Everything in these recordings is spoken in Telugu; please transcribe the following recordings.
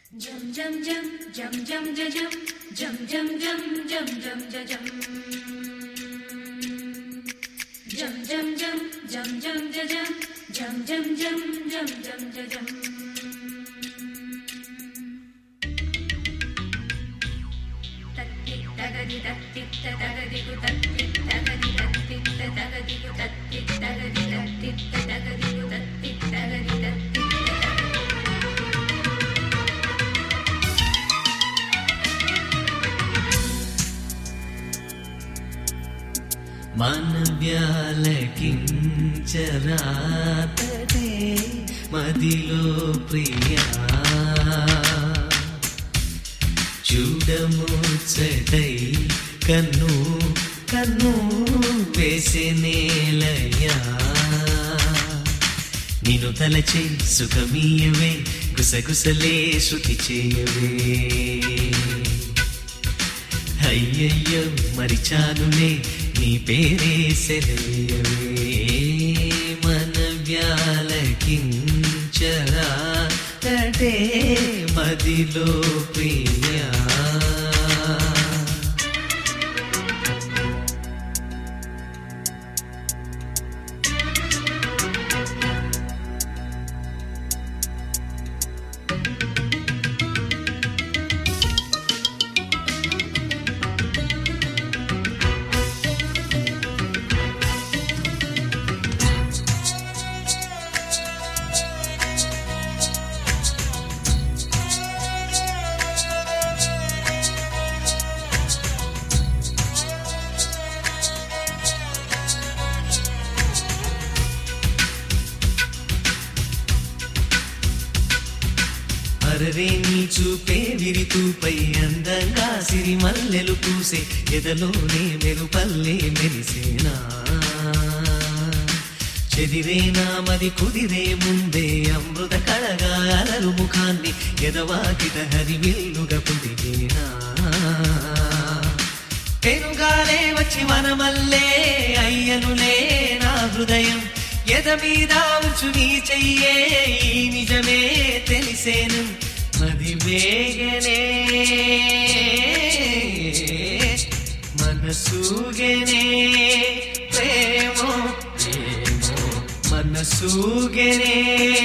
Jum jum jum jum jum jum jum jum jum jum jum jum jum jum Jum jum jum jum jum jum jum jum jum jum jum jum jum jum తత్తి తగది తత్తి తగది గు తత్తి తగది తత్తి తగది గు తత్తి తగది తత్తి తగది గు తత్తి తగది తత్తి మనవ్యాలకించరాతడే మదిలో ప్రియా చూడముచ్చటై కన్ను కన్ను వేసెనేలయ్యా నిన్ను తలచే సుఖమీయవే గుసగుసలే శృతి చేయవే అయ్యయ్యో మరిచానులే నీ పేరే సెలయవే మన వ్యాలకించరా తడే మదిలో ప్రియా అరరే నీ చూపే విరితూపై అందంగా సిరిమల్లెలు పూసే ఎదలోనే మెరుపల్లే మెరిసేనా చెదిరేనా మది కుదిరే ముందే అమృత కళగా అలరు ముఖాన్ని ఎదవాకిట హరివిల్లుగా పుదిగేనా పెనుగాలే వచ్చి మనమల్లే అయ్యనులే నా హృదయం ఎద మీద ఉంచు నీ చెయ్యే ఈ నిజమే తెలిసేను మది వేగనే మనసూగనే ప్రేమో ప్రేమో మనసూగనే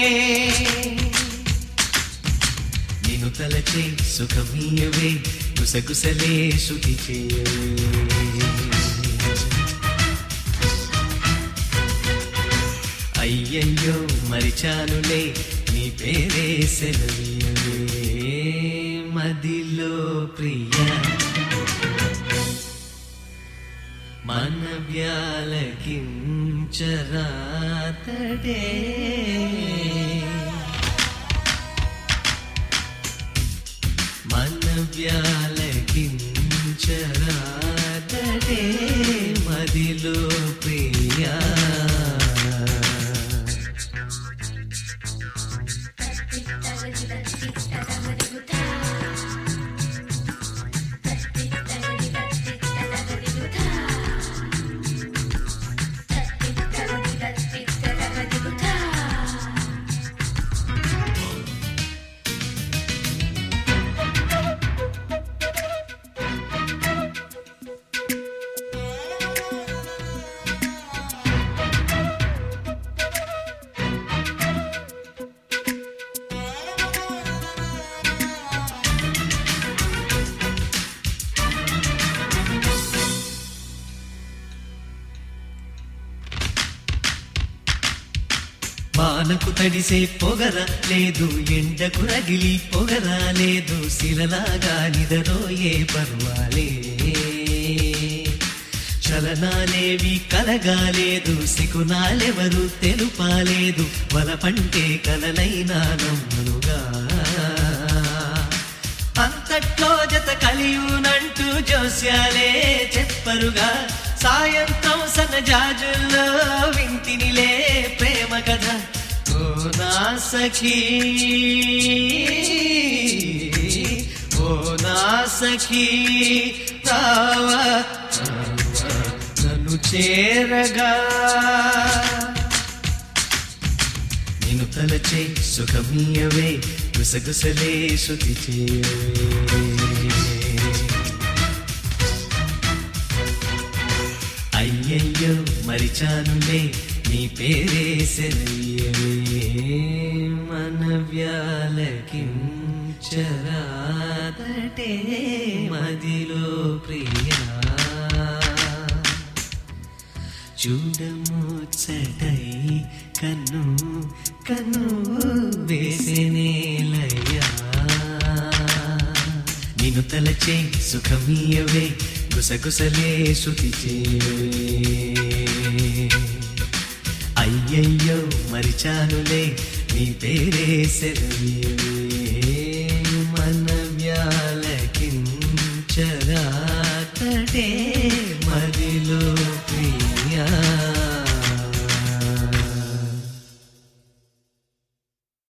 నిన్ను తలచే సుఖమీయవే గుసగుసలే శృతి చేయవే అయ్యయ్యో మరిచానులే నీ పేరే సెలవీయవే మదిలో ప్రియా మన వ్యాలకించరాతడే మన వ్యాలకించరాతడే మదిలో ప్రియా తత్తి తగది తత్తి తగది గు తా తత్తి తగది తత్తి తగది గు తా తత్తి తగది తత్తి తగది గు తా వానకు తడిసే పొగర లేదు ఎండకు రగిలి పొగర లేదు శిలలాగా నిదరోయే పర్వాలే చలనాలేవి కలగాలేదు సికునాలెవరు తెలుపాలేదు వలపంటే కలలైనా నమ్మునుగా అంతట్లో జత కలియునంటూ జోస్యాలే చెప్పరుగా సాయంత్రం సన్నజాజుల్లో వింటినిలే ప్రేమ కథ ఓ నా సఖీ ఓ నా సఖీ రావా రావా, నన్ను చేరగా నిన్ను తలచే సుఖమీయవే గుసగుసలే శృతి చేయవే అయ్యయ్యో మరిచానులే నీ పేరే సెలయ్యవే మన వ్యాలకించరాదటే మదిలో ప్రియా చూడముచ్చటై కన్ను కన్ను వేసేనేలయ్యా నిన్ను తలచే సుఖమీయవే గుసగుసలే శృతి చేయవే అయ్యయ్యో మరిచానులే నీ పేరే సెలవే